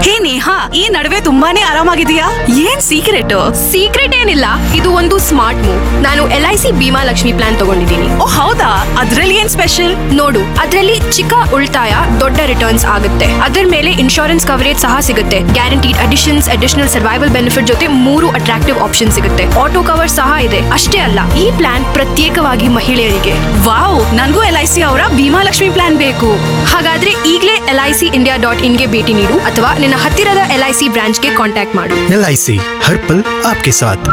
ಹೇ ನೇಹಾ ಈ ನಡುವೆ ತುಂಬಾನೇ ಆರಾಮಾಗಿದೆಯಾ ಏನ್ ಸೀಕ್ರೆಟ್ ಸೀಕ್ರೆಟ್ ಏನಿಲ್ಲ ಇದು ಒಂದು ಸ್ಮಾರ್ಟ್ ಮೂವ್ ನಾನು L I C Bhima Lakshmi plan ತಗೊಂಡಿದ್ದೀನಿ ಓ ಹೌದಾ ಅದ್ರಲ್ಲಿ ಏನ್ ಸ್ಪೆಷಲ್ ನೋಡು ಅದರಲ್ಲಿ ಚಿಕ್ಕ ಉಳಿತಾಯ ದೊಡ್ಡ ರಿಟರ್ನ್ಸ್ ಆಗುತ್ತೆ ಅದರ ಮೇಲೆ ಇನ್ಶೂರೆನ್ಸ್ ಕವರೇಜ್ ಸಹ ಸಿಗುತ್ತೆ guaranteed additions additional survival benefit ಜೊತೆ ಮೂರು ಅಟ್ರಾಕ್ಟಿವ್ ಆಪ್ಷನ್ ಸಿಗುತ್ತೆ ಆಟೋ ಕವರ್ ಸಹ ಇದೆ ಅಷ್ಟೇ ಅಲ್ಲ ಈ ಪ್ಲಾನ್ ಪ್ರತ್ಯೇಕವಾಗಿ ಮಹಿಳೆಯರಿಗೆ ವಾವ್ ನನ್ಗೂ ಎಲ್ ಐ ಸಿ ಅವರ ಭೀಮಾ ಲಕ್ಷ್ಮಿ ಪ್ಲಾನ್ ಬೇಕು ಹಾಗಾದ್ರೆ ಈಗಲೇ L I C India dot ಇನ್ಗೆ ಭೇಟಿ ನೀಡು ಅಥವಾ ನಿನ್ನ ಹತ್ತಿರದ ಎಲ್ ಐ ಸಿ ಬ್ರಾಂಚ್ಗೆ ಕಾಂಟ್ಯಾಕ್ಟ್ ಮಾಡು एल हर पल आपके साथ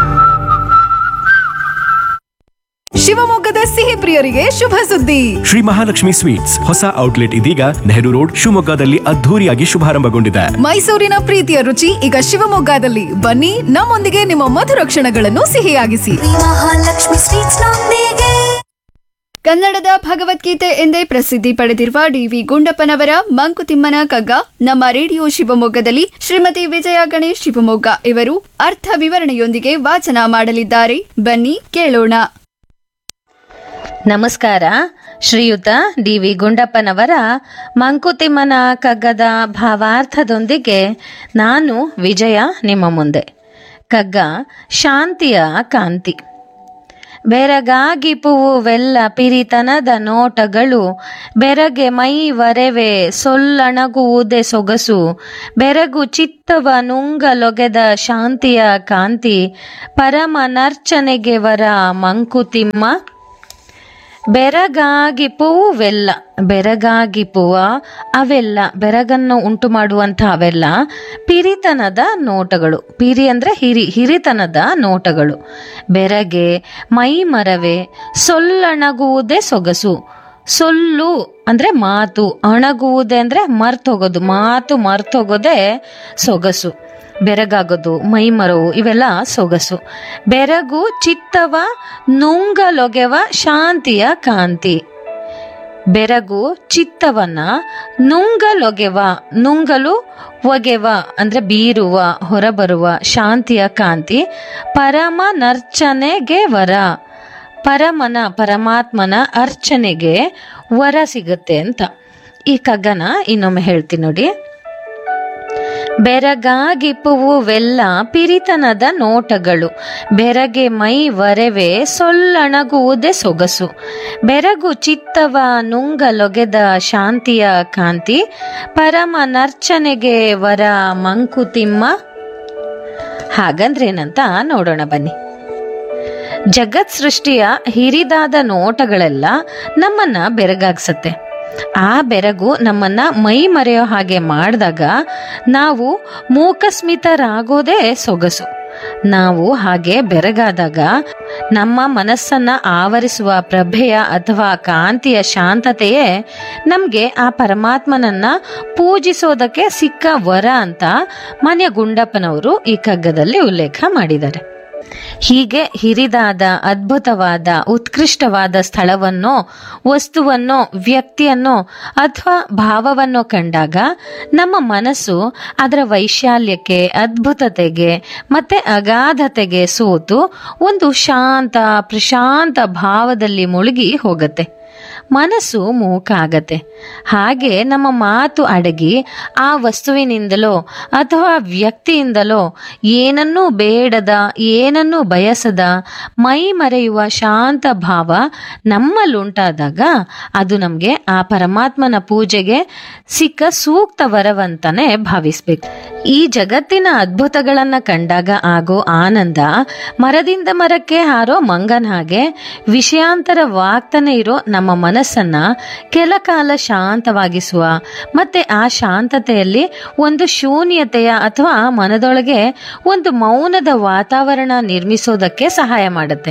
ಶಿವಮೊಗ್ಗದ ಸಿಹಿ ಪ್ರಿಯರಿಗೆ ಶುಭ ಸುದ್ದಿ ಶ್ರೀ ಮಹಾಲಕ್ಷ್ಮಿ ಸ್ವೀಟ್ಸ್ ಹೊಸ ಔಟ್ಲೆಟ್ ಇದೀಗ ನೆಹರು ರೋಡ್ ಶಿವಮೊಗ್ಗದಲ್ಲಿ ಅದ್ಧೂರಿಯಾಗಿ ಶುಭಾರಂಭಗೊಂಡಿದೆ ಮೈಸೂರಿನ ಪ್ರೀತಿಯ ರುಚಿ ಈಗ ಶಿವಮೊಗ್ಗದಲ್ಲಿ ಬನ್ನಿ ನಮ್ಮೊಂದಿಗೆ ನಿಮ್ಮ ಮಧುರ ಕ್ಷಣಗಳನ್ನು ಸಿಹಿಯಾಗಿಸಿ ಮಹಾಲಕ್ಷ್ಮಿ ಸ್ವೀಟ್ಸ್ ನೊಂದಿಗೆ ಕನ್ನಡದ ಭಗವದ್ಗೀತೆ ಎಂದೇ ಪ್ರಸಿದ್ಧಿ ಪಡೆದಿರುವ ಡಿವಿ ಗುಂಡಪ್ಪನವರ ಮಂಕುತಿಮ್ಮನ ಕಗ್ಗ ನಮ್ಮ ರೇಡಿಯೋ ಶಿವಮೊಗ್ಗದಲ್ಲಿ ಶ್ರೀಮತಿ ವಿಜಯ ಗಣೇಶ್ ಶಿವಮೊಗ್ಗ ಇವರು ಅರ್ಥ ವಿವರಣೆಯೊಂದಿಗೆ ವಾಚನ ಮಾಡಲಿದ್ದಾರೆ ಬನ್ನಿ ಕೇಳೋಣ ನಮಸ್ಕಾರ ಶ್ರೀಯುತ ಡಿ ವಿ ಗುಂಡಪ್ಪನವರ ಮಂಕುತಿಮ್ಮನ ಕಗ್ಗದ ಭಾವಾರ್ಥದೊಂದಿಗೆ ನಾನು ವಿಜಯ ನಿಮ್ಮ ಮುಂದೆ ಕಗ್ಗ ಶಾಂತಿಯ ಕಾಂತಿ ಬೆರಗಾಗಿ ಪುವುವೆಲ್ಲ ಪಿರಿತನದ ನೋಟಗಳು ಬೆರಗೆ ಮೈ ವರೆವೆ ಸೊಲ್ಲಣಗುವುದೇ ಸೊಗಸು ಬೆರಗು ಚಿತ್ತವ ನುಂಗಲೊಗೆದ ಶಾಂತಿಯ ಕಾಂತಿ ಪರಮ ನರ್ಚನೆಗೆ ವರ ಮಂಕುತಿಮ್ಮ ಬೆರಗಾಗಿ ಪೂವೆಲ್ಲ ಬೆರಗಾಗಿ ಪೂವ ಅವೆಲ್ಲ ಬೆರಗನ್ನು ಉಂಟು ಮಾಡುವಂಥ ಅವೆಲ್ಲ ಪಿರಿತನದ ನೋಟಗಳು ಪಿರಿ ಅಂದರೆ ಹಿರಿ ಹಿರಿತನದ ನೋಟಗಳು ಬೆರಗೆ ಮೈ ಮರವೆ ಸೊಲ್ಲಣಗುವುದೇ ಸೊಗಸು ಸೊಲ್ಲು ಅಂದರೆ ಮಾತು ಅಣಗುವುದೇ ಅಂದರೆ ಮರ್ತೋಗೋದು ಮಾತು ಮರ್ತೋಗೋದೇ ಸೊಗಸು ಬೆರಗಾಗೋದು ಮೈ ಮರವು ಇವೆಲ್ಲ ಸೊಗಸು ಬೆರಗು ಚಿತ್ತವ ನುಂಗಲೊಗೆವ ಶಾಂತಿಯ ಕಾಂತಿ ಬೆರಗು ಚಿತ್ತವನ್ನ ನುಂಗಲೊಗೆವ ನುಂಗಲು ಒಗೆವ ಅಂದ್ರೆ ಬೀರುವ ಹೊರಬರುವ ಶಾಂತಿಯ ಕಾಂತಿ ಪರಮ ನರ್ಚನೆಗೆ ವರ ಪರಮನ ಪರಮಾತ್ಮನ ಅರ್ಚನೆಗೆ ವರ ಸಿಗುತ್ತೆ ಅಂತ ಈ ಕಗ್ಗನ ಇನ್ನೊಮ್ಮೆ ಹೇಳ್ತೀನಿ ನೋಡಿ ಬೆರಗಾಗಿ ಪುವುವೆಲ್ಲ ಪಿರಿತನದ ನೋಟಗಳು ಬೆರಗೆ ಮೈ ವರೆವೆ ಸೊಲ್ಲಣಗುವುದೇ ಸೊಗಸು ಬೆರಗು ಚಿತ್ತವ ನುಂಗಲೊಗೆದ ಶಾಂತಿಯ ಕಾಂತಿ ಪರಮ ನರ್ಚನೆಗೆ ವರ ಮಂಕುತಿಮ್ಮ ಹಾಗಂದ್ರೇನಂತ ನೋಡೋಣ ಬನ್ನಿ ಜಗತ್ ಸೃಷ್ಟಿಯ ಹಿರಿದಾದ ನೋಟಗಳೆಲ್ಲ ನಮ್ಮನ್ನ ಬೆರಗಾಗ್ಸತ್ತೆ ಆ ಬೆರಗು ನಮ್ಮನ್ನ ಮೈ ಮರೆಯೋ ಹಾಗೆ ಮಾಡಿದಾಗ ನಾವು ಮೂಕಸ್ಮಿತರಾಗೋದೇ ಸೊಗಸು ನಾವು ಹಾಗೆ ಬೆರಗಾದಾಗ ನಮ್ಮ ಮನಸ್ಸನ್ನ ಆವರಿಸುವ ಪ್ರಭೆಯ ಅಥವಾ ಕಾಂತಿಯ ಶಾಂತತೆಯೇ ನಮಗೆ ಆ ಪರಮಾತ್ಮನನ್ನ ಪೂಜಿಸೋದಕ್ಕೆ ಸಿಕ್ಕ ವರ ಅಂತ ಮನೆಯ ಗುಂಡಪ್ಪನವರು ಈ ಕಗ್ಗದಲ್ಲಿ ಉಲ್ಲೇಖ ಮಾಡಿದ್ದಾರೆ ಹೀಗೆ ಹಿರಿದಾದ ಅದ್ಭುತವಾದ ಉತ್ಕೃಷ್ಟವಾದ ಸ್ಥಳವನ್ನೋ ವಸ್ತುವನ್ನೋ ವ್ಯಕ್ತಿಯನ್ನೋ ಅಥವಾ ಭಾವವನ್ನೋ ಕಂಡಾಗ ನಮ್ಮ ಮನಸ್ಸು ಅದರ ವೈಶಾಲ್ಯಕ್ಕೆ ಅದ್ಭುತತೆಗೆ ಮತ್ತೆ ಅಗಾಧತೆಗೆ ಸೋತು ಒಂದು ಶಾಂತ ಪ್ರಶಾಂತ ಭಾವದಲ್ಲಿ ಮುಳುಗಿ ಹೋಗತ್ತೆ ಮನಸ್ಸು ಮೂಕ ಆಗತ್ತೆ ಹಾಗೆ ನಮ್ಮ ಮಾತು ಅಡಗಿ ಆ ವಸ್ತುವಿನಿಂದಲೋ ಅಥವಾ ವ್ಯಕ್ತಿಯಿಂದಲೋ ಏನನ್ನೂ ಬೇಡದ ಏನನ್ನೂ ಬಯಸದ ಮೈ ಮರೆಯುವ ಶಾಂತ ಭಾವ ನಮ್ಮಲ್ಲುಂಟಾದಾಗ ಅದು ನಮಗೆ ಆ ಪರಮಾತ್ಮನ ಪೂಜೆಗೆ ಸಿಕ್ಕ ಸೂಕ್ತ ವರವಂತಾನೆ ಭಾವಿಸ್ಬೇಕು ಈ ಜಗತ್ತಿನ ಅದ್ಭುತಗಳನ್ನ ಕಂಡಾಗ ಆಗೋ ಆನಂದ ಮರದಿಂದ ಮರಕ್ಕೆ ಹಾರೋ ಮಂಗನ ಹಾಗೆ ವಿಷಯಾಂತರವಾಗ್ತಾನೆ ಇರೋ ನಮ್ಮ ಮನಸ್ಸನ್ನ ಕೆಲ ಕಾಲ ಶಾಂತವಾಗಿಸುವ ಮತ್ತೆ ಆ ಶಾಂತತೆಯಲ್ಲಿ ಒಂದು ಶೂನ್ಯತೆಯ ಅಥವಾ ಮನದೊಳಗೆ ಒಂದು ಮೌನದ ವಾತಾವರಣ ನಿರ್ಮಿಸೋದಕ್ಕೆ ಸಹಾಯ ಮಾಡುತ್ತೆ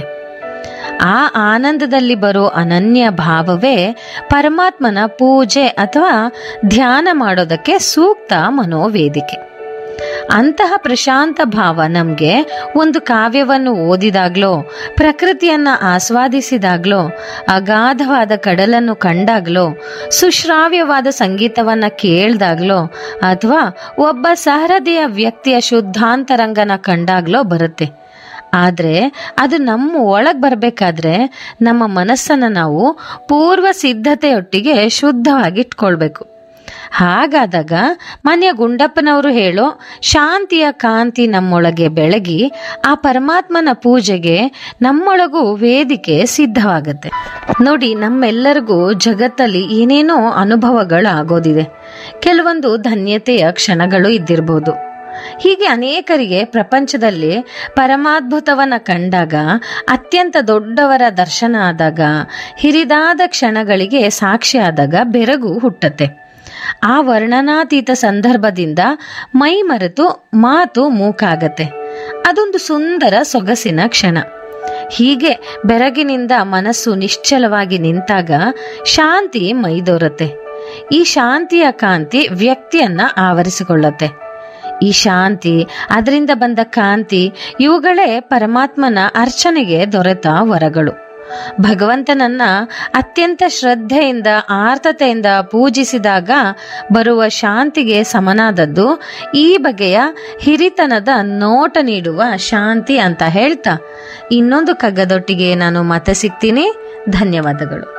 ಆ ಆನಂದದಲ್ಲಿ ಬರೋ ಅನನ್ಯ ಭಾವವೇ ಪರಮಾತ್ಮನ ಪೂಜೆ ಅಥವಾ ಧ್ಯಾನ ಮಾಡೋದಕ್ಕೆ ಸೂಕ್ತ ಮನೋವೇದಿಕೆ ಅಂತಹ ಪ್ರಶಾಂತ ಭಾವ ನಮಗೆ ಒಂದು ಕಾವ್ಯವನ್ನು ಓದಿದಾಗ್ಲೋ ಪ್ರಕೃತಿಯನ್ನ ಆಸ್ವಾದಿಸಿದಾಗ್ಲೋ ಅಗಾಧವಾದ ಕಡಲನ್ನು ಕಂಡಾಗ್ಲೋ ಸುಶ್ರಾವ್ಯವಾದ ಸಂಗೀತವನ್ನ ಕೇಳ್ದಾಗ್ಲೋ ಅಥವಾ ಒಬ್ಬ ಸಹೃದಯ ವ್ಯಕ್ತಿಯ ಶುದ್ಧಾಂತರಂಗನ ಕಂಡಾಗ್ಲೋ ಬರುತ್ತೆ ಆದರೆ ಅದು ನಮ್ಮ ಒಳಗೆ ಬರಬೇಕಾದ್ರೆ ನಮ್ಮ ಮನಸ್ಸನ್ನು ನಾವು ಪೂರ್ವ ಸಿದ್ಧತೆಯೊಟ್ಟಿಗೆ ಶುದ್ಧವಾಗಿ ಇಟ್ಕೊಳ್ಬೇಕು ಹಾಗಾದಾಗ ಮನೆಯ ಗುಂಡಪ್ಪನವರು ಹೇಳೋ ಶಾಂತಿಯ ಕಾಂತಿ ನಮ್ಮೊಳಗೆ ಬೆಳಗಿ ಆ ಪರಮಾತ್ಮನ ಪೂಜೆಗೆ ನಮ್ಮೊಳಗೂ ವೇದಿಕೆ ಸಿದ್ಧವಾಗತ್ತೆ ನೋಡಿ ನಮ್ಮೆಲ್ಲರಿಗೂ ಜಗತ್ತಲ್ಲಿ ಏನೇನೋ ಅನುಭವಗಳಾಗೋದಿದೆ ಕೆಲವೊಂದು ಧನ್ಯತೆಯ ಕ್ಷಣಗಳು ಇದ್ದಿರ್ಬೋದು ಹೀಗೆ ಅನೇಕರಿಗೆ ಪ್ರಪಂಚದಲ್ಲಿ ಪರಮಾದ್ಭುತವನ್ನ ಕಂಡಾಗ ಅತ್ಯಂತ ದೊಡ್ಡವರ ದರ್ಶನ ಆದಾಗ ಹಿರಿದಾದ ಕ್ಷಣಗಳಿಗೆ ಸಾಕ್ಷಿಯಾದಾಗ ಬೆರಗು ಹುಟ್ಟತ್ತೆ ಆ ವರ್ಣನಾತೀತ ಸಂದರ್ಭದಿಂದ ಮೈ ಮರೆತು ಮಾತು ಮೂಕಾಗತ್ತೆ ಅದೊಂದು ಸುಂದರ ಸೊಗಸಿನ ಕ್ಷಣ ಹೀಗೆ ಬೆರಗಿನಿಂದ ಮನಸ್ಸು ನಿಶ್ಚಲವಾಗಿ ನಿಂತಾಗ ಶಾಂತಿ ಮೈದೋರತ್ತೆ ಈ ಶಾಂತಿಯ ಕಾಂತಿ ವ್ಯಕ್ತಿಯನ್ನ ಆವರಿಸಿಕೊಳ್ಳತ್ತೆ ಈ ಶಾಂತಿ ಅದರಿಂದ ಬಂದ ಕಾಂತಿ ಇವುಗಳೇ ಪರಮಾತ್ಮನ ಅರ್ಚನೆಗೆ ದೊರೆತ ವರಗಳು ಭಗವಂತನನ್ನ ಅತ್ಯಂತ ಶ್ರದ್ಧೆಯಿಂದ ಆರ್ತತೆಯಿಂದ ಪೂಜಿಸಿದಾಗ ಬರುವ ಶಾಂತಿಗೆ ಸಮನಾದದ್ದು ಈ ಬಗೆಯ ಹಿರಿತನದ ನೋಟ ನೀಡುವ ಶಾಂತಿ ಅಂತ ಹೇಳ್ತಾ ಇನ್ನೊಂದು ಕಗ್ಗದೊಟ್ಟಿಗೆ ನಾನು ಮತ್ತೆ ಸಿಗ್ತೀನಿ ಧನ್ಯವಾದಗಳು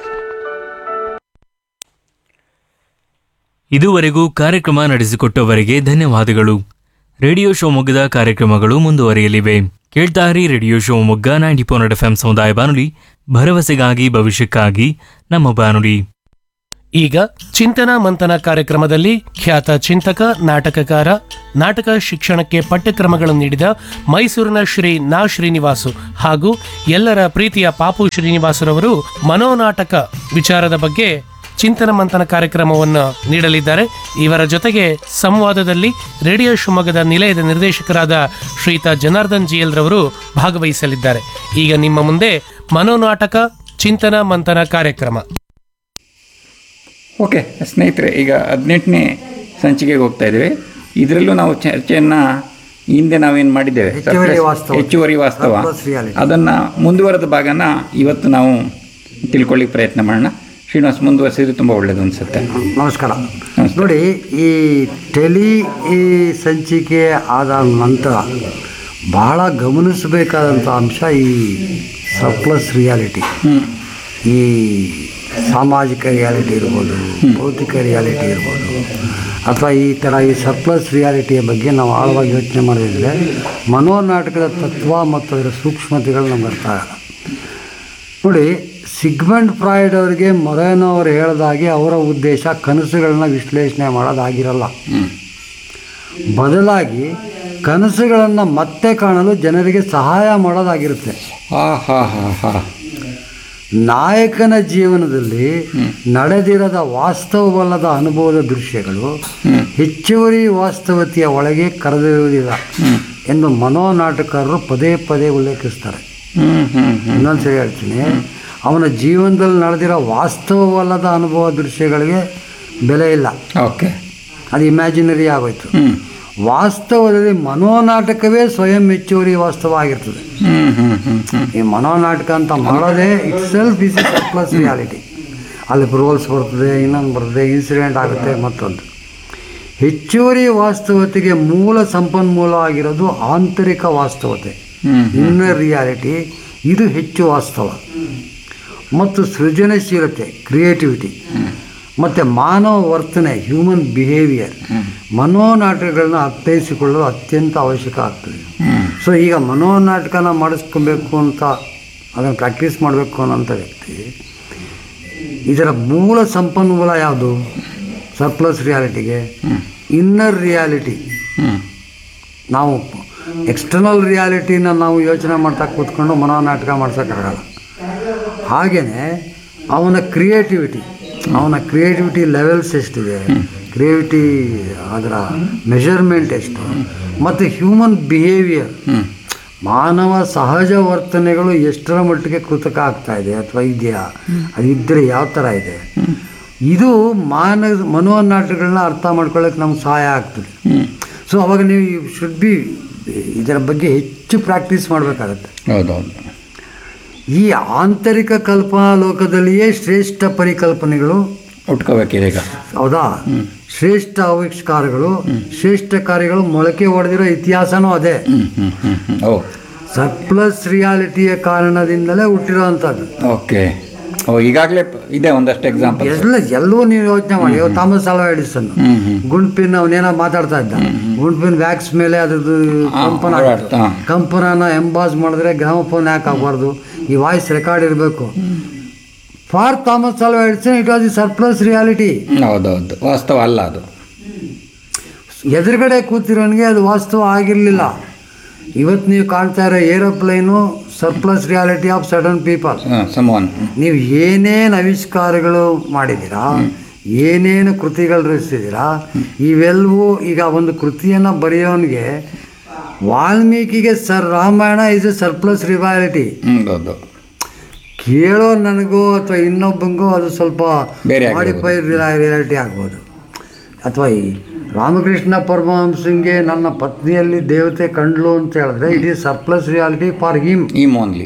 ಇದುವರೆಗೂ ಕಾರ್ಯಕ್ರಮ ನಡೆಸಿಕೊಟ್ಟವರಿಗೆ ಧನ್ಯವಾದಗಳು ರೇಡಿಯೋ ಶಿವಮೊಗ್ಗದ ಕಾರ್ಯಕ್ರಮಗಳು ಮುಂದುವರಿಯಲಿವೆ ಕೇಳ್ತಾರಿ radio Shivamogga ninety four F M ಸಮುದಾಯ ಬಾನುಲಿ ಭರವಸೆಗಾಗಿ ಭವಿಷ್ಯಕ್ಕಾಗಿ ನಮ್ಮ ಬಾನುಲಿ ಈಗ ಚಿಂತನ ಮಂಥನ ಕಾರ್ಯಕ್ರಮದಲ್ಲಿ ಖ್ಯಾತ ಚಿಂತಕ ನಾಟಕಕಾರ ನಾಟಕ ಶಿಕ್ಷಣಕ್ಕೆ ಪಠ್ಯಕ್ರಮಗಳನ್ನು ನೀಡಿದ ಮೈಸೂರಿನ ಶ್ರೀ ನಾ ಶ್ರೀನಿವಾಸು ಹಾಗೂ ಎಲ್ಲರ ಪ್ರೀತಿಯ ಪಾಪು ಶ್ರೀನಿವಾಸರವರು ಮನೋನಾಟಕ ವಿಚಾರದ ಬಗ್ಗೆ ಚಿಂತನ ಮಂಥನ ಕಾರ್ಯಕ್ರಮವನ್ನು ನೀಡಲಿದ್ದಾರೆ ಇವರ ಜೊತೆಗೆ ಸಂವಾದದಲ್ಲಿ ರೇಡಿಯೋ ಶಿವಮೊಗ್ಗದ ನಿಲಯದ ನಿರ್ದೇಶಕರಾದ ಶ್ರೀಯುತ ಜನಾರ್ದನ್ ಜಿಎಲ್ ರವರು ಭಾಗವಹಿಸಲಿದ್ದಾರೆ ಈಗ ನಿಮ್ಮ ಮುಂದೆ ಮನೋನಾಟಕ ಚಿಂತನ ಮಂಥನ ಕಾರ್ಯಕ್ರಮ ಓಕೆ ಸ್ನೇಹಿತರೆ ಈಗ ಹದಿನೆಂಟನೇ ಸಂಚಿಕೆಗೆ ಹೋಗ್ತಾ ಇದ್ದೇವೆ ಇದರಲ್ಲೂ ನಾವು ಚರ್ಚೆಯನ್ನು ಹಿಂದೆ ನಾವೇನು ಮಾಡಿದ್ದೇವೆ ಹೆಚ್ಚುವರಿ ವಾಸ್ತವ. ಹೆಚ್ಚುವರಿ ವಾಸ್ತವ Surplus reality. ಅದನ್ನು ಮುಂದುವರೆದ ಭಾಗನ ಇವತ್ತು ನಾವು ತಿಳ್ಕೊಳ್ಳಿಕ್ಕೆ ಪ್ರಯತ್ನ ಮಾಡೋಣ ಶ್ರೀನಿವಾಸ್ ಮುಂದುವರಿಸಿದ್ರೆ ತುಂಬ ಒಳ್ಳೆಯದು ಅನಿಸುತ್ತೆ ನಮಸ್ಕಾರ ನೋಡಿ ಈ ಟೆಲಿ ಈ ಸಂಚಿಕೆ ಆದ ನಂತರ ಬಹಳ ಗಮನಿಸಬೇಕಾದಂಥ ಅಂಶ ಈ ಸರ್ಪ್ಲಸ್ ರಿಯಾಲಿಟಿ ಈ ಸಾಮಾಜಿಕ ರಿಯಾಲಿಟಿ ಇರ್ಬೋದು ಭೌತಿಕ ರಿಯಾಲಿಟಿ ಇರ್ಬೋದು ಅಥವಾ ಈ ಥರ ಈ ಸರ್ಪ್ಲಸ್ ರಿಯಾಲಿಟಿಯ ಬಗ್ಗೆ ನಾವು ಆಳವಾಗಿ ಯೋಚನೆ ಮಾಡಿದರೆ ಮನೋನಾಟಕದ ತತ್ವ ಮತ್ತು ಅದರ ಸೂಕ್ಷ್ಮತೆಗಳು ನಮ್ಗೆ ಅರ್ಥ ಆಗಲ್ಲ ನೋಡಿ ಸಿಗ್ಮೆಂಟ್ ಫ್ರಾಯ್ಡ್ ಅವರಿಗೆ ಮೊರೇನೋ ಅವರು ಹೇಳಿದಾಗೆ ಅವರ ಉದ್ದೇಶ ಕನಸುಗಳನ್ನ ವಿಶ್ಲೇಷಣೆ ಮಾಡೋದಾಗಿರಲ್ಲ ಬದಲಾಗಿ ಕನಸುಗಳನ್ನು ಮತ್ತೆ ಕಾಣಲು ಜನರಿಗೆ ಸಹಾಯ ಮಾಡೋದಾಗಿರುತ್ತೆ ಹಾ ಹಾ ಹಾ ಹಾ ನಾಯಕನ ಜೀವನದಲ್ಲಿ ನಡೆದಿರದ ವಾಸ್ತವವಲ್ಲದ ಅನುಭವದ ದೃಶ್ಯಗಳು ಹೆಚ್ಚುವರಿ ವಾಸ್ತವತೆಯ ಒಳಗೆ ಕರೆದೊಯ್ಯುವುದಿಲ್ಲ ಎಂದು ಮನೋನಾಟಕರು ಪದೇ ಪದೇ ಉಲ್ಲೇಖಿಸ್ತಾರೆ ಹ್ಮ್ ಹ್ಮ್ ಹ್ಮ್ ಇನ್ನೊಂದ್ಸರಿ ಹೇಳ್ತೀನಿ ಅವನ ಜೀವನದಲ್ಲಿ ನಡೆದಿರೋ ವಾಸ್ತವವಲ್ಲದ ಅನುಭವ ದೃಶ್ಯಗಳಿಗೆ ಬೆಲೆ ಇಲ್ಲ ಓಕೆ ಅದು ಇಮ್ಯಾಜಿನರಿ ಆಗೋಯ್ತು ಹ್ಮ್ ವಾಸ್ತವದಲ್ಲಿ ಮನೋನಾಟಕವೇ ಸ್ವಯಂ ಹೆಚ್ಚುವರಿ ವಾಸ್ತವ ಆಗಿರ್ತದೆ ಹ್ಮ್ ಹ್ಮ್ ಹ್ಮ್ ಹ್ಮ್ ಈ ಮನೋನಾಟಕ ಅಂತ ಮಾಡೋದೇ itself is plus reality ಅಲ್ಲಿ ರೋಲ್ಸ್ ಬರ್ತದೆ ಇನ್ನೊಂದು ಬರ್ತದೆ ಇನ್ಸಿಡೆಂಟ್ ಆಗುತ್ತೆ ಮತ್ತೊಂದು ಹೆಚ್ಚುವರಿ ವಾಸ್ತವತೆಗೆ ಮೂಲ ಸಂಪನ್ಮೂಲ ಆಗಿರೋದು ಆಂತರಿಕ ವಾಸ್ತವತೆ ಹ್ಮ್ ಇನ್ನರ್ ರಿಯಾಲಿಟಿ ಇದು ಹೆಚ್ಚು ವಾಸ್ತವ ಮತ್ತು ಸೃಜನಶೀಲತೆ ಕ್ರಿಯೇಟಿವಿಟಿ ಮತ್ತು ಮಾನವ ವರ್ತನೆ ಹ್ಯೂಮನ್ ಬಿಹೇವಿಯರ್ ಮನೋನಾಟಕಗಳನ್ನ ಅರ್ಥೈಸಿಕೊಳ್ಳಲು ಅತ್ಯಂತ ಅವಶ್ಯಕ ಆಗ್ತದೆ ಸೊ ಈಗ ಮನೋನಾಟಕನ ಮಾಡಿಸ್ಕೊಬೇಕು ಅಂತ ಅದನ್ನು ಪ್ರಾಕ್ಟೀಸ್ ಮಾಡಬೇಕು ಅನ್ನೋಂಥ ವ್ಯಕ್ತಿ ಇದರ ಮೂಲ ಸಂಪನ್ಮೂಲ ಯಾವುದು ಸರ್ಪ್ಲಸ್ ರಿಯಾಲಿಟಿಗೆ ಇನ್ನರ್ ರಿಯಾಲಿಟಿ ಹ್ಮ್ ನಾವು ಎಕ್ಸ್ಟರ್ನಲ್ ರಿಯಾಲಿಟಿನ ನಾವು ಯೋಚನೆ ಮಾಡ್ತಾ ಕೂತ್ಕೊಂಡು ಮನೋನಾಟಕ ಮಾಡ್ಸೋಕ್ಕಾಗಲ್ಲ ಹಾಗೆಯೇ ಅವನ ಕ್ರಿಯೇಟಿವಿಟಿ ಅವನ ಕ್ರಿಯೇಟಿವಿಟಿ ಲೆವೆಲ್ಸ್ ಎಷ್ಟಿದೆ ಕ್ರಿಯೇಟಿವಿಟಿ ಅದರ ಮೆಷರ್ಮೆಂಟ್ ಎಷ್ಟು ಮತ್ತು ಹ್ಯೂಮನ್ ಬಿಹೇವಿಯರ್ ಮಾನವ ಸಹಜ ವರ್ತನೆಗಳು ಎಷ್ಟರ ಮಟ್ಟಿಗೆ ಕೃತಕ ಆಗ್ತಾ ಇದೆ ಅಥವಾ ಇದೆಯಾ ಅದಿದ್ದರೆ ಯಾವ ಥರ ಇದೆ ಇದು ಮಾನ ಮನೋನಾಟಗಳನ್ನ ಅರ್ಥ ಮಾಡ್ಕೊಳ್ಳೋಕೆ ನಮ್ಗೆ ಸಹಾಯ ಆಗ್ತದೆ ಸೊ ಅವಾಗ ನೀವು ಶುಡ್ ಬಿ ಇದರ ಬಗ್ಗೆ ಹೆಚ್ಚು ಪ್ರಾಕ್ಟೀಸ್ ಮಾಡಬೇಕಾಗತ್ತೆ ಹೌದೌದು ಈ ಆಂತರಿಕ ಕಲ್ಪನಾ ಲೋಕದಲ್ಲಿಯೇ ಶ್ರೇಷ್ಠ ಪರಿಕಲ್ಪನೆಗಳು ಉಟ್ಕೋಬೇಕಿದೆ ಈಗ ಹೌದಾ ಶ್ರೇಷ್ಠ ಆವಿಷ್ಕಾರಗಳು ಶ್ರೇಷ್ಠ ಕಾರ್ಯಗಳು ಮೊಳಕೆ ಹೊಡೆದಿರೋ ಇತಿಹಾಸನೂ ಅದೇ ಹ್ಮ್ ಹ್ಮ್ ಹ್ಮ್ ಹ್ಮ್ ಓ ಸರ್ಪ್ಲಸ್ ರಿಯಾಲಿಟಿಯ ಕಾರಣದಿಂದಲೇ ಹುಟ್ಟಿರೋ ಅಂಥದ್ದು ಓಕೆ ಓ ಈಗಾಗಲೇ ಇದೆ ಒಂದಷ್ಟು ಎಕ್ಸಾಂಪಲ್ ಎಲ್ಲ ಎಲ್ಲವೂ ನೀವು ಯೋಚನೆ ಮಾಡಿ ಇವಾಗ ಥಾಮಸ್ ಆಲ್ವಾ ಎಡಿಸನ್ ಗುಂಡ್ಪಿನ್ ಅವನೇನೋ ಮಾತಾಡ್ತಾ ಇದ್ದ ಗುಂಡ್ಪಿನ್ ವ್ಯಾಕ್ಸ್ ಮೇಲೆ ಅದ್ರದ್ದು ಕಂಪನ ಓಡಾಡ್ತಾ. ಕಂಪನನ ಎಂಬಾಸ್ ಮಾಡಿದ್ರೆ ಗ್ರಾಮಫೋನ್ ಯಾಕೆ ಆಗಬಾರ್ದು ಈ ವಾಯ್ಸ್ ರೆಕಾರ್ಡ್ ಇರಬೇಕು for Thomas Alva Edison it was the surplus reality ಹೌದೌದು ವಾಸ್ತವ ಅಲ್ಲ ಅದು ಎದುರುಗಡೆ ಕೂತಿರೋನಿಗೆ ಅದು ವಾಸ್ತವ ಆಗಿರಲಿಲ್ಲ ಇವತ್ತು ನೀವು ಕಾಣ್ತಾ ಇರೋ aeroplane surplus reality of sudden people someone ನೀವು ಏನೇನು ಆವಿಷ್ಕಾರಗಳು ಮಾಡಿದ್ದೀರಾ ಏನೇನು ಕೃತಿಗಳು ರಚಿಸಿದ್ದೀರಾ ಇವೆಲ್ಲವೂ ಈಗ ಒಂದು ಕೃತಿಯನ್ನು ಬರೆಯೋನಿಗೆ ವಾಲ್ಮೀಕಿಗೆ sir Ramayana is a surplus reality ಹೌದು ಕೇಳೋ ನನಗೋ ಅಥವಾ ಇನ್ನೊಬ್ಬಂಗೋ ಅದು ಸ್ವಲ್ಪ ಬೇರೆ ಆಗಿರ್ಬೋದು. ಮಾಡಿಫೈ ರಿಯಾಲಿಟಿ ಆಗ್ಬೋದು ಅಥವಾ ಈ ರಾಮಕೃಷ್ಣ ಪರಮಹಂಸಂಗೆ ನನ್ನ ಪತ್ನಿಯಲ್ಲಿ ದೇವತೆ ಕಂಡ್ಲು ಅಂತ ಹೇಳಿದ್ರೆ it is surplus reality for him him only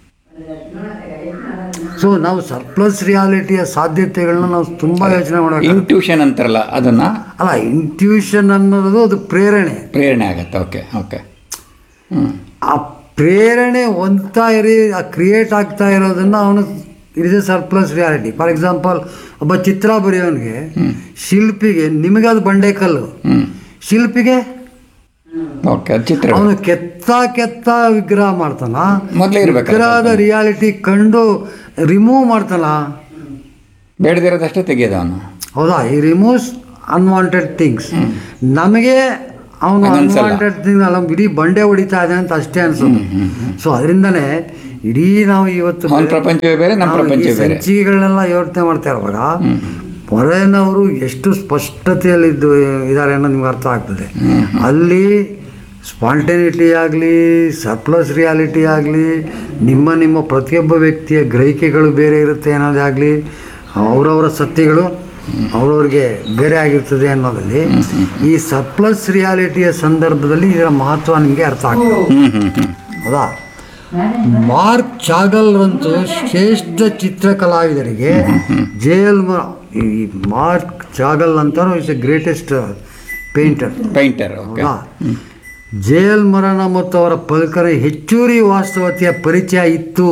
so ನಾವು ಸರ್ಪ್ಲಸ್ ರಿಯಾಲಿಟಿಯ ಸಾಧ್ಯತೆಗಳನ್ನ ನಾವು ತುಂಬ ಯೋಚನೆ ಮಾಡಬೇಕು ಇಂಟ್ಯೂಷನ್ ಅಂತಾರಲ್ಲ ಅದನ್ನ ಅಲ್ಲ ಇಂಟ್ಯೂಷನ್ ಅನ್ನೋದು ಅದು ಪ್ರೇರಣೆ ಪ್ರೇರಣೆ ಆಗತ್ತೆ ಓಕೆ ಓಕೆ ಆ ಪ್ರೇರಣೆ ಹೊಂದ್ತಾ ಇರಿ ಆ ಕ್ರಿಯೇಟ್ ಆಗ್ತಾ ಇರೋದನ್ನು ಅವನು it is a surplus reality for example ಒಬ್ಬ ಚಿತ್ರ ಬರೆಯೋನಿಗೆ ಶಿಲ್ಪಿಗೆ ನಿಮಗೆ ಅದು ಬಂಡೆಕಲ್ಲು ಶಿಲ್ಪಿಗೆ ಓಕೆ ಚಿತ್ರ ಅವನು ಕೆತ್ತ ಕೆತ್ತ ವಿಗ್ರಹ ಮಾಡ್ತಾನ ಮೊದ್ಲೇ ಇರ್ಬೇಕಲ್ಲ ವಿಗ್ರಹದ ರಿಯಾಲಿಟಿ ಕಂಡು ರಿಮೂವ್ ಮಾಡ್ತಾನ ಬೇಡದಿರೋದಷ್ಟೇ ತೆಗೆಯೋದು ಅವನು ಹೌದಾ ಈ ರಿಮೂವ್ಸ್ ಅನ್ವಾಂಟೆಡ್ ಥಿಂಗ್ಸ್ ನಮಗೆ ಅವನು ಹಂಗನ್ಸಲ್ಲ. ಅನ್ವಾಂಟೆಡ್ ಥಿಂಗ್ ಅಲ್ಲ ಇಡೀ ಬಂಡೆ ಹೊಡಿತಾ ಇದೆ ಅಂತ ಅಷ್ಟೇ ಅನ್ಸುತ್ತೆ ಸೊ ಅದರಿಂದನೇ ಇಡೀ ನಾವು ಇವತ್ತು ಅವನ ಪ್ರಪಂಚವೇ ಬೇರೆ ನಮ್ಮ ನಾವು ಈ ಪ್ರಪಂಚವೇ ಬೇರೆ ಸಂಚಿಕೆಗಳನ್ನೆಲ್ಲ ಯೋಚನೆ ಮಾಡ್ತಾ ಇರುವಾಗ ಮೊರೆನವರು ಎಷ್ಟು ಸ್ಪಷ್ಟತೆಯಲ್ಲಿದ್ದು ಇದ್ದಾರೆ ಅನ್ನೋದು ನಿಮ್ಗೆ ಅರ್ಥ ಆಗ್ತದೆ ಅಲ್ಲಿ ಸ್ಪಾಂಟೇನಿಟಿ ಆಗಲಿ ಸರ್ಪ್ಲಸ್ ರಿಯಾಲಿಟಿ ಆಗಲಿ ನಿಮ್ಮ ನಿಮ್ಮ ಪ್ರತಿಯೊಬ್ಬ ವ್ಯಕ್ತಿಯ ಗ್ರಹಿಕೆಗಳು ಬೇರೆ ಇರುತ್ತೆ ಅನ್ನೋದೇ ಆಗಲಿ ಅವರವರ ಸತ್ಯಗಳು ಅವ್ರವ್ರಿಗೆ ಬೇರೆ ಆಗಿರ್ತದೆ ಅನ್ನೋದಲ್ಲಿ ಈ ಸರ್ಪ್ಲಸ್ ರಿಯಾಲಿಟಿಯ ಸಂದರ್ಭದಲ್ಲಿ ಇದರ ಮಹತ್ವ ನಿಮಗೆ ಅರ್ಥ ಆಗ್ತದೆ ಹೌದಾ ಮಾರ್ಕ್ ಚಾಗಲ್ರಂತೂ ಶ್ರೇಷ್ಠ ಚಿತ್ರಕಲಾವಿದರಿಗೆ ಜೆ ಎಲ್ ಈ ಮಾರ್ಕ್ ಚಾಗಲ್ ಅಂತ is a greatest painter painter okay ಹೌದಾ ಜೆ ಎಲ್ ಮರಣ ಮತ್ತು ಅವರ ಪಲಕರ ಹೆಚ್ಚುವರಿ ವಾಸ್ತವತೆಯ ಪರಿಚಯ ಇತ್ತು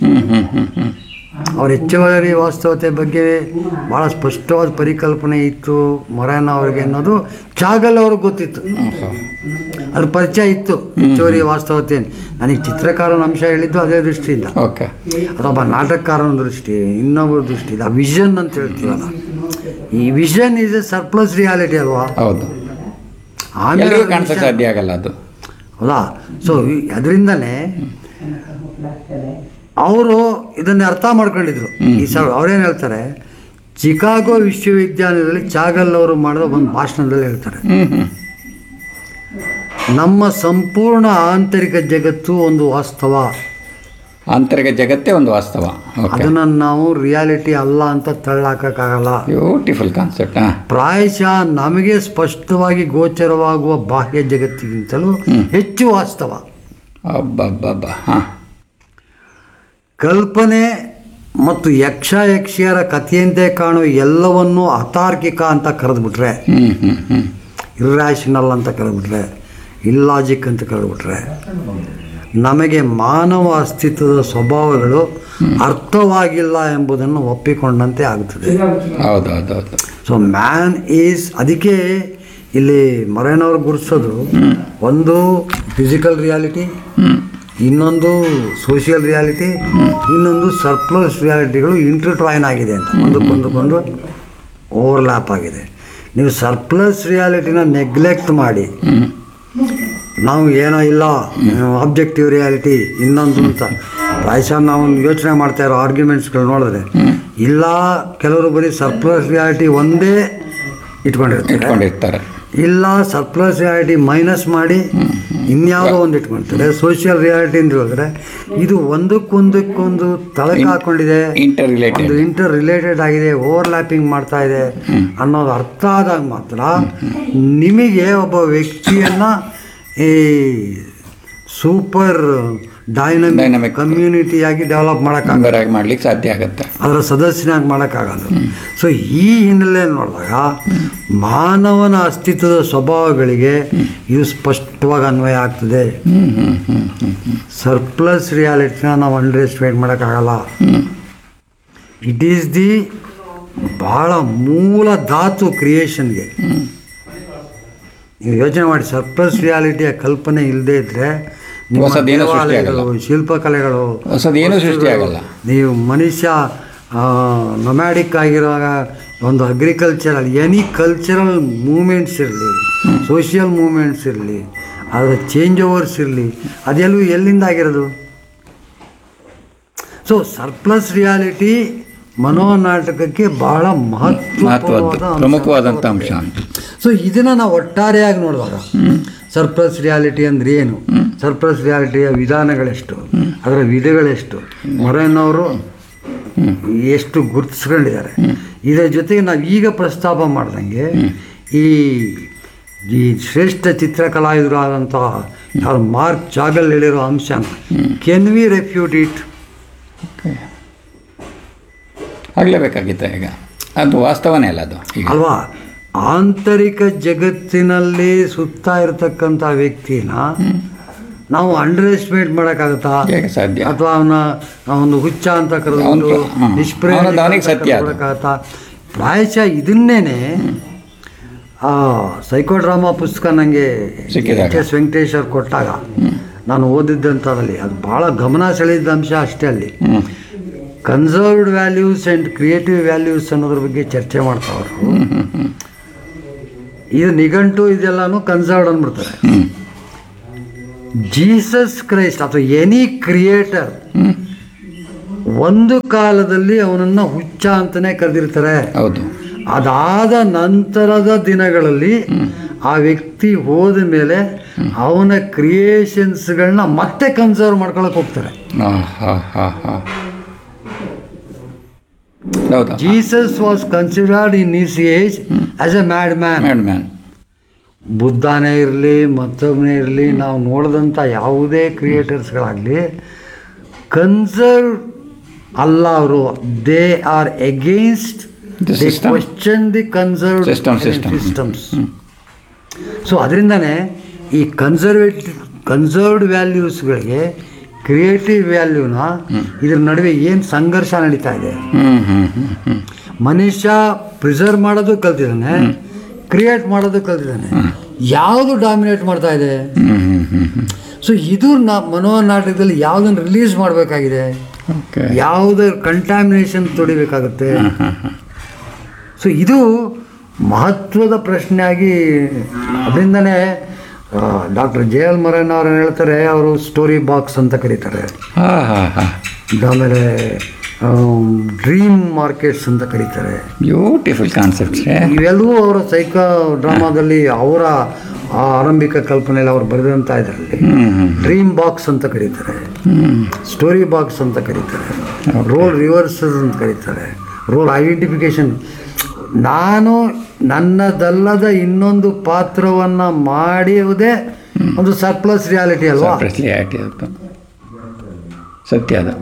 ಅವ್ರ ಹೆಚ್ಚುವರಿ ವಾಸ್ತವತೆ ಬಗ್ಗೆ ಭಾಳ ಸ್ಪಷ್ಟವಾದ ಪರಿಕಲ್ಪನೆ ಇತ್ತು ಮೊರಾನ ಅವ್ರಿಗೆ ಅನ್ನೋದು ಚಾಗಲ್ ಅವ್ರಿಗೆ ಗೊತ್ತಿತ್ತು ಅದ್ರ ಪರಿಚಯ ಇತ್ತು ಹೆಚ್ಚುವರಿ ವಾಸ್ತವತೆ ನನಗೆ ಚಿತ್ರಕಾರನ ಅಂಶ ಹೇಳಿದ್ದು ಅದೇ ದೃಷ್ಟಿಯಿಂದ ಓಕೆ ಅದೊಬ್ಬ ನಾಟಕಕಾರನ ದೃಷ್ಟಿ ಇನ್ನೊಬ್ಬರ ದೃಷ್ಟಿ ಆ ವಿಷನ್ ಅಂತ ಹೇಳ್ತೀವಲ್ಲ ಈ vision is a surplus reality ಅಲ್ವಾ ಹೌದು ಆಮೇಲೆ ಎಲ್ಲರಿಗೂ ಅದು ಕಾಣಿಸಕ್ಕೆ ವಿಷನ್- ಸಾಧ್ಯ ಆಗಲ್ಲ ಅದು ಹೌದಾ ಸೊ ಅದರಿಂದನೇ ಅವರು ಇದನ್ನ ಅರ್ಥ ಮಾಡ್ಕೊಂಡಿದ್ರು ಈ ಸ ಅವ್ರೇನು ಹೇಳ್ತಾರೆ ಚಿಕಾಗೋ ವಿಶ್ವವಿದ್ಯಾಲಯದಲ್ಲಿ ಚಾಗಲ್ ಅವರು ಮಾಡಿದ ಒಂದು ಭಾಷಣದಲ್ಲಿ ಹೇಳ್ತಾರೆ ನಮ್ಮ ಸಂಪೂರ್ಣ ಆಂತರಿಕ ಜಗತ್ತು ಒಂದು ವಾಸ್ತವ ಆಂತರಿಕ ಜಗತ್ತೇ ಒಂದು ವಾಸ್ತವ ಓಕೆ ಅದನ್ನ ನಾವು ರಿಯಾಲಿಟಿ ಅಲ್ಲ ಅಂತ ತಳ್ಳಾಕಕ್ಕಾಗಲ್ಲ ಬ್ಯೂಟಿಫುಲ್ ಕಾನ್ಸೆಪ್ಟ್ ಹಾಂ ಪ್ರಾಯಶಃ ನಮಗೆ ಸ್ಪಷ್ಟವಾಗಿ ಗೋಚರವಾಗುವ ಬಾಹ್ಯ ಜಗತ್ತಿಗಿಂತಲೂ ಹೆಚ್ಚು ವಾಸ್ತವ ಅಬ್ಬಬ್ಬಬ್ಬ ಹಾಂ ಕಲ್ಪನೆ ಮತ್ತು ಯಕ್ಷ ಯಕ್ಷಿಯರ ಕಥೆಯಂತೆ ಕಾಣುವ ಎಲ್ಲವನ್ನೂ ಅತಾರ್ಕಿಕ ಅಂತ ಕರೆದ್ಬಿಟ್ರೆ ಹ್ಞೂ ಹ್ಞೂ ಹ್ಞೂ ಇರ್ರ್ಯಾಷನಲ್ ಅಂತ ಕರೆದ್ಬಿಟ್ರೆ ಇಲ್ಲಾಜಿಕ್ ಅಂತ ಕರೆದ್ಬಿಟ್ರೆ ನಮಗೆ ಮಾನವ ಅಸ್ತಿತ್ವದ ಸ್ವಭಾವಗಳು ಅರ್ಥವಾಗಿಲ್ಲ ಎಂಬುದನ್ನು ಒಪ್ಪಿಕೊಂಡಂತೆ ಆಗುತ್ತದೆ ಹೌದು ಹೌದು ಹೌದು ಸೊ ಮ್ಯಾನ್ ಈಸ್ ಅದಕ್ಕೆ ಇಲ್ಲಿ ಮರೇನವ್ರು ಗುರುತಿಸೋದು ಒಂದು ಫಿಸಿಕಲ್ ರಿಯಾಲಿಟಿ ಇನ್ನೊಂದು ಸೋಷಿಯಲ್ ರಿಯಾಲಿಟಿ ಇನ್ನೊಂದು ಸರ್ಪ್ಲಸ್ ರಿಯಾಲಿಟಿಗಳು ಇಂಟರ್ಟ್ವೈನ್ ಆಗಿದೆ ಅಂತ ಒಂದಕ್ಕೊಂದಕ್ಕೊಂದು ಓವರ್ಲ್ಯಾಪ್ ಆಗಿದೆ ನೀವು ಸರ್ಪ್ಲಸ್ ರಿಯಾಲಿಟಿನ ನೆಗ್ಲೆಕ್ಟ್ ಮಾಡಿ ನಾವು ಏನೋ ಇಲ್ಲ ಆಬ್ಜೆಕ್ಟಿವ್ ರಿಯಾಲಿಟಿ ಇನ್ನೊಂದು ಅಂತ ಪ್ರಾಯಶಃ ನಾವು ಯೋಚನೆ ಮಾಡ್ತಾ ಇರೋ ಆರ್ಗ್ಯುಮೆಂಟ್ಸ್ಗಳು ನೋಡಿದ್ರೆ ಇಲ್ಲ ಕೆಲವರು ಬರೀ ಸರ್ಪ್ಲಸ್ ರಿಯಾಲಿಟಿ ಒಂದೇ ಇಟ್ಕೊಂಡಿರ್ತಾರೆ ಇಟ್ಕೊಂಡಿರ್ತಾರೆ ಇಲ್ಲ ಸರ್ಪ್ಲಸ್ ರಿಯಾಲಿಟಿ ಮೈನಸ್ ಮಾಡಿ ಇನ್ಯಾವುದೋ ಒಂದು ಇಟ್ಕೊಳ್ತಾರೆ ಸೋಷಿಯಲ್ ರಿಯಾಲಿಟಿ ಅಂತ ಹೇಳಿದ್ರೆ ಇದು ಒಂದಕ್ಕೊಂದಕ್ಕೊಂದು ತಳಕ ಹಾಕೊಂಡಿದೆ ಇಂಟರ್ ರಿಲೇಟೆಡ್ ಒಂದು ಇಂಟರ್ ರಿಲೇಟೆಡ್ ಆಗಿದೆ ಓವರ್ಲ್ಯಾಪಿಂಗ್ ಮಾಡ್ತಾ ಇದೆ ಅನ್ನೋದು ಅರ್ಥ ಆದಾಗ ಮಾತ್ರ ನಿಮಗೆ ಒಬ್ಬ ವ್ಯಕ್ತಿಯನ್ನ ಈ ಸೂಪರ್ ಡೈನಮಿಕ್ Dynamic. ಕಮ್ಯುನಿಟಿಯಾಗಿ ಡೆವಲಪ್ ಮಾಡೋಕ್ಕಾಗಲ್ಲ ಮೆಂಬರಾಗಿ ಮಾಡ್ಲಿಕ್ಕೆ ಸಾಧ್ಯ ಆಗುತ್ತೆ ಅದರ ಸದಸ್ಯನಾಗಿ ಮಾಡೋಕ್ಕಾಗಲ್ಲ ಸೊ ಈ ಹಿನ್ನೆಲೆ ನೋಡಿದಾಗ ಮಾನವನ ಅಸ್ತಿತ್ವದ ಸ್ವಭಾವಗಳಿಗೆ ಇದು ಸ್ಪಷ್ಟವಾಗಿ ಅನ್ವಯ ಆಗ್ತದೆ ಸರ್ಪ್ಲಸ್ ರಿಯಾಲಿಟಿನ ನಾವು ಅಂಡರ್ ಎಸ್ಟಿಮೇಟ್ ಮಾಡೋಕ್ಕಾಗಲ್ಲ ಇಟ್ ಈಸ್ ದಿ ಬಹಳ ಮೂಲ ಧಾತು ಕ್ರಿಯೇಷನ್ಗೆ ನೀವು ಯೋಚನೆ ಮಾಡಿ ಸರ್ಪ್ಲಸ್ ರಿಯಾಲಿಟಿಯ ಕಲ್ಪನೆ ಇಲ್ಲದೆ ಇದ್ದರೆ ನಿಮ್ಮ ಹೊಸದೇನೂ ದೇವಾಲಯಗಳು ಸೃಷ್ಟಿಯಾಗಲ್ಲ. ಶಿಲ್ಪಕಲೆಗಳು ಹೊಸದೇನೂ ವಸ್ತುಗಳು, ಸೃಷ್ಟಿಯಾಗಲ್ಲ. ನೀವು ಮನುಷ್ಯ ನೊಮ್ಯಾಡಿಕ್ ಆಗಿರುವಾಗ ಒಂದು ಅಗ್ರಿಕಲ್ಚರಲ್ ಎನಿ ಕಲ್ಚರಲ್ ಮೂಮೆಂಟ್ಸ್ ಇರಲಿ ಸೋಷಿಯಲ್ ಮೂಮೆಂಟ್ಸ್ ಇರಲಿ ಅದರ ಚೇಂಜ್ ಓವರ್ಸ್ ಇರಲಿ ಅದೆಲ್ಲೂ ಎಲ್ಲಿಂದ ಆಗಿರೋದು ಸೊ ಸರ್ಪ್ಲಸ್ ರಿಯಾಲಿಟಿ ಮನೋನಾಟಕಕ್ಕೆ ಬಹಳ ಮಹತ್ವದ್ದು ಮಹತ್ವವಾದ ಪ್ರಮುಖವಾದಂಥ ಅಂಶ ಸೊ ಇದನ್ನು ನಾವು ಒಟ್ಟಾರೆಯಾಗಿ ನೋಡಿದಾಗ ಸರ್ಪ್ಲಸ್ ರಿಯಾಲಿಟಿ ಅಂದ್ರೆ ಏನು ಸರ್ಪ್ಲಸ್ ರಿಯಾಲಿಟಿಯ ವಿಧಾನಗಳೆಷ್ಟು ಅದರ ವಿಧಗಳೆಷ್ಟು ಮೊರೇನವರು ಎಷ್ಟು ಗುರುತಿಸ್ಕೊಂಡಿದ್ದಾರೆ ಇದರ ಜೊತೆಗೆ ನಾವು ಈಗ ಪ್ರಸ್ತಾಪ ಮಾಡ್ದಂಗೆ ಈ ಈ ಶ್ರೇಷ್ಠ ಚಿತ್ರಕಲಾವಿದರು ಆದಂಥ ಯಾರು ಮಾರ್ಕ್ ಜಾಗಲ್ ಹೇಳಿರೋ ಅಂಶನ ಕೆನ್ ವಿ ರೆಫ್ಯೂಟ್ ಇಟ್ ಆಗಲೇಬೇಕಾಗಿತ್ತ ಈಗ ಅದು ವಾಸ್ತವನೇ ಅಲ್ಲ ಅದು ಈಗ ಅಲ್ವಾ ಆಂತರಿಕ ಜಗತ್ತಿನಲ್ಲಿ ಸುತ್ತಾ ಇರತಕ್ಕಂಥ ವ್ಯಕ್ತಿನ ನಾವು ಅಂಡರ್ ಎಸ್ಟಿಮೇಟ್ ಮಾಡೋಕ್ಕಾಗತ್ತಾ ಹೇಗೆ ಸಾಧ್ಯ? ಅಥವಾ ಅವನ ಒಂದು ಹುಚ್ಚ ಅಂತ ಕರೆದು ಅವ್ನು- ಹ್ಮ್. ಅವನದ್ದು ಅವನಿಗೆ ಸತ್ಯ ಅದು. ನಿಷ್ಪ್ರಯೋಜಕ ಪ್ರಾಯಶಃ ಇದನ್ನೇನೆ ಆ ಸೈಕೋಡ್ರಾಮಾ ಪುಸ್ತಕ ನನಗೆ ಸಿಕ್ಕಿದಾಗ. ಎಚ್ ಎಸ್ ವೆಂಕಟೇಶ್ವರ್ ಕೊಟ್ಟಾಗ ನಾನು ಓದಿದ್ದಂಥದ್ರಲ್ಲಿ ಅದು ಭಾಳ ಗಮನ ಸೆಳೆದಿದ್ದ ಅಂಶ ಅಷ್ಟೇ ಅಲ್ಲಿ conserved values and creative values ಅನ್ನೋದ್ರ ಬಗ್ಗೆ ಚರ್ಚೆ ಮಾಡ್ತಾವ್ರು ಇದು ನಿಘಂಟು ಇದೆಲ್ಲಾನು ಕನ್ಸರ್ವ್ಡ್ ಅಂದ್ಬಿಡ್ತಾರೆ ಜೀಸಸ್ ಕ್ರೈಸ್ಟ್ ಅಥವಾ ಎನಿ ಕ್ರಿಯೇಟರ್ ಒಂದು ಕಾಲದಲ್ಲಿ ಅವನನ್ನು ಹುಚ್ಚ ಅಂತಲೇ ಕರೆದಿರ್ತಾರೆ ಹೌದು ಅದಾದ ನಂತರದ ದಿನಗಳಲ್ಲಿ ಆ ವ್ಯಕ್ತಿ ಹೋದ ಮೇಲೆ ಅವನ ಕ್ರಿಯೇಷನ್ಸ್ಗಳನ್ನ ಮತ್ತೆ ಕನ್ಸರ್ವ್ ಮಾಡ್ಕೊಳಕ್ ಹೋಗ್ತಾರೆ ಆ, ಹಾ ಹಾ ಹಾ ಹೌದಾ Jesus was considered in his age as a mad man mad man ಬುದ್ಧನೇ ಇರಲಿ ಮತ್ತೊಬ್ಬನೇ ಇರಲಿ ನಾವು ನೋಡಿದಂಥ ಯಾವುದೇ ಕ್ರಿಯೇಟರ್ಸ್ಗಳಾಗಲಿ ಕನ್ಸರ್ವ್ ಅಲ್ಲ ಅವರು they are against The they system. Question the conserve System, system. Systems so ಅದರಿಂದನೇ ಈ ಕನ್ಸರ್ವೇಟಿವ್ ಕನ್ಸರ್ವ್ಡ್ ವ್ಯಾಲ್ಯೂಸ್ಗಳಿಗೆ ಕ್ರಿಯೇಟಿವ್ ವ್ಯಾಲ್ಯೂನ ಇದ್ರ ನಡುವೆ ಏನು ಸಂಘರ್ಷ ನಡೀತಾ ಇದೆ ಹ್ಮ್ ಹ್ಮ್ ಹ್ಮ್ ಹ್ಮ್ ಮನುಷ್ಯ ಪ್ರಿಸರ್ವ್ ಮಾಡೋದು ಕಲ್ತಿದ್ದಾನೆ ಕ್ರಿಯೇಟ್ ಮಾಡೋದು ಕಲ್ತಿದ್ದಾನೆ ಯಾವುದು ಡಾಮಿನೇಟ್ ಮಾಡ್ತಾ ಇದೆ ಹ್ಮ್ ಹ್ಮ್ ಹ್ಮ್ ಹ್ಮ್ ಸೊ ಇದು ನಾ ಮನೋನಾಟಕದಲ್ಲಿ ಯಾವುದನ್ನು ರಿಲೀಸ್ ಮಾಡಬೇಕಾಗಿದೆ ಓಕೆ ಯಾವುದರ ಕಂಟ್ಯಾಮಿನೇಷನ್ ತೊಡಿಬೇಕಾಗುತ್ತೆ ಸೊ ಇದು ಮಹತ್ವದ ಪ್ರಶ್ನೆಯಾಗಿ ಅದರಿಂದನೇ ಡಾಕ್ಟರ್ ಜೆ ಎಲ್ ಮರನ್ ಅವ್ರು ಏನ್ ಹೇಳ್ತಾರೆ ಅವರು ಸ್ಟೋರಿ ಬಾಕ್ಸ್ ಅಂತ ಕರೀತಾರೆ ಹಾ ಹಾ ಹಾ ಆಮೇಲೆ ಡ್ರೀಮ್ ಮಾರ್ಕೆಟ್ಸ್ ಅಂತ ಕರೀತಾರೆ ಬ್ಯೂಟಿಫುಲ್ ಕಾನ್ಸೆಪ್ಟ್ಸ್ ಇವೆಲ್ಲವೂ ಅವರ ಸೈಕೋ ಡ್ರಾಮಾದಲ್ಲಿ ಅವರ ಆ ಆರಂಭಿಕ ಕಲ್ಪನೆಯಲ್ಲಿ ಅವ್ರು ಬರೆದಂಥ ಇದರಲ್ಲಿ ಡ್ರೀಮ್ ಬಾಕ್ಸ್ ಅಂತ ಕರೀತಾರೆ ಸ್ಟೋರಿ ಬಾಕ್ಸ್ ಅಂತ ಕರೀತಾರೆ ರೋಲ್ ರಿವರ್ಸಸ್ ಅಂತ ಕರೀತಾರೆ ರೋಲ್ ಐಡೆಂಟಿಫಿಕೇಶನ್ ನಾನು ನನ್ನದಲ್ಲದ ಇನ್ನೊಂದು ಪಾತ್ರವನ್ನು ಮಾಡಿಯುವುದೇ ಒಂದು ಸರ್ಪ್ಲಸ್ ರಿಯಾಲಿಟಿ ಅಲ್ವಾ ರಿಯಾಲಿಟಿ ಅದು ಸತ್ಯ ಅದು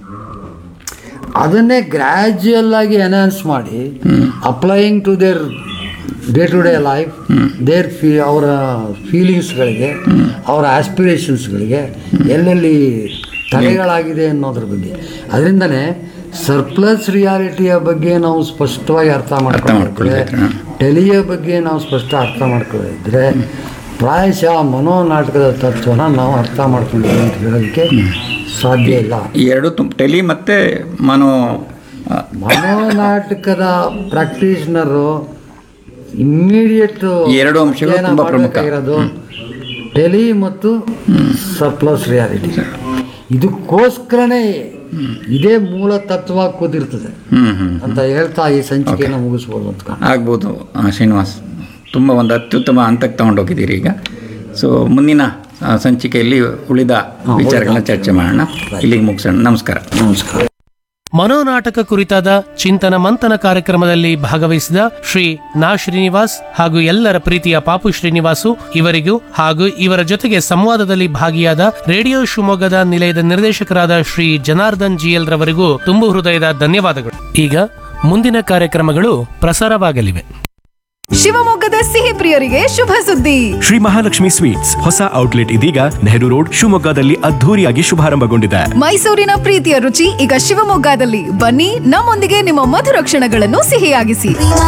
ಅದನ್ನೇ ಗ್ರ್ಯಾಜುಯಲ್ ಆಗಿ ಎನ್ಹಾನ್ಸ್ ಮಾಡಿ applying to their day to day life their ಫೀ ಅವರ ಫೀಲಿಂಗ್ಸ್ಗಳಿಗೆ ಅವರ ಆಸ್ಪಿರೇಷನ್ಸ್ಗಳಿಗೆ ಎಲ್ಲೆಲ್ಲಿ ತಡೆಗಳಾಗಿದೆ ಅನ್ನೋದ್ರ ಬಗ್ಗೆ ಅದರಿಂದನೇ ಸರ್ಪ್ಲಸ್ ರಿಯಾಲಿಟಿಯ ಬಗ್ಗೆ ನಾವು ಸ್ಪಷ್ಟವಾಗಿ ಅರ್ಥ ಮಾಡ್ಕೊಂಡಿದ್ರೆ ಟೆಲಿಯ ಬಗ್ಗೆ ನಾವು ಸ್ಪಷ್ಟ ಅರ್ಥ ಮಾಡ್ಕೊಂಡಿದ್ರೆ ಪ್ರಾಯಶಃ ಮನೋನಾಟಕದ ತತ್ವನ ನಾವು ಅರ್ಥ ಮಾಡ್ಕೊಂಡಿದ್ದೀವಿ ಅಂತ ಹೇಳೋದಕ್ಕೆ ಸಾಧ್ಯ ಇಲ್ಲ ಈ ಎರಡು ತುಂ ಟೆಲಿ ಮತ್ತೆ ಮನೋ ಆ, ಮನೋನಾಟಕದ ಪ್ರಾಕ್ಟೀಸ್ನರು ಇಮ್ಮಿಡಿಯೇಟ್ ಈ ಎರಡು ಅಂಶಗಳು ತುಂಬಾ ಪ್ರಮುಖ. ಇರೋದು ಟೆಲಿ ಮತ್ತು ಸರ್ಪ್ಲಸ್ ರಿಯಾಲಿಟಿ ಇದಕ್ಕೋಸ್ಕರನೇ ಇದೇ ಮೂಲ ತತ್ವ ಕೂದಿರ್ತದೆ ಹ್ಮ್ ಹ್ಮ್ ಅಂತ ಹೇಳ್ತಾ ಈ ಸಂಚಿಕೆಯನ್ನು ಮುಗಿಸ್ಬೋದು ಅಂತ ಕಾಣುತ್ತೆ. ಆಗ್ಬೋದು ಆ, ಶ್ರೀನಿವಾಸ್ ತುಂಬ ಒಂದು ಅತ್ಯುತ್ತಮ ಹಂತಕ್ಕೆ ತಗೊಂಡೋಗಿದ್ದೀರಿ ಈಗ ಸೊ ಮುಂದಿನ ಆ, ಸಂಚಿಕೆಯಲ್ಲಿ ಉಳಿದ ವಿಚಾರಗಳನ್ನ ಚರ್ಚೆ ಮಾಡೋಣ ಇಲ್ಲಿಗೆ ಮುಗಿಸೋಣ ನಮಸ್ಕಾರ ನಮಸ್ಕಾರ ಮನೋನಾಟಕ ಕುರಿತಾದ ಚಿಂತನ ಮಂಥನ ಕಾರ್ಯಕ್ರಮದಲ್ಲಿ ಭಾಗವಹಿಸಿದ ಶ್ರೀ ನಾ ಶ್ರೀನಿವಾಸ್ ಹಾಗೂ ಎಲ್ಲರ ಪ್ರೀತಿಯ ಪಾಪು ಶ್ರೀನಿವಾಸು ಇವರಿಗೂ ಹಾಗೂ ಇವರ ಜೊತೆಗೆ ಸಂವಾದದಲ್ಲಿ ಭಾಗಿಯಾದ ರೇಡಿಯೋ ಶಿವಮೊಗ್ಗದ ನಿಲಯದ ನಿರ್ದೇಶಕರಾದ ಶ್ರೀ ಜನಾರ್ದನ್ ಜಿಎಲ್ ರವರಿಗೂ ತುಂಬು ಹೃದಯದ ಧನ್ಯವಾದಗಳು ಈಗ ಮುಂದಿನ ಕಾರ್ಯಕ್ರಮಗಳು ಪ್ರಸಾರವಾಗಲಿವೆ ಶಿವಮೊಗ್ಗದ ಸಿಹಿ ಪ್ರಿಯರಿಗೆ ಶುಭ ಸುದ್ದಿ ಶ್ರೀ ಮಹಾಲಕ್ಷ್ಮಿ ಸ್ವೀಟ್ಸ್ ಹೊಸ ಔಟ್ಲೆಟ್ ಇದೀಗ ನೆಹರು ರೋಡ್ ಶಿವಮೊಗ್ಗದಲ್ಲಿ ಅದ್ಧೂರಿಯಾಗಿ ಶುಭಾರಂಭಗೊಂಡಿದೆ ಮೈಸೂರಿನ ಪ್ರೀತಿಯ ರುಚಿ ಈಗ ಶಿವಮೊಗ್ಗದಲ್ಲಿ ಬನ್ನಿ ನಮ್ಮೊಂದಿಗೆ ನಿಮ್ಮ ಮಧುರ ಕ್ಷಣಗಳನ್ನು ಸಿಹಿಯಾಗಿಸಿ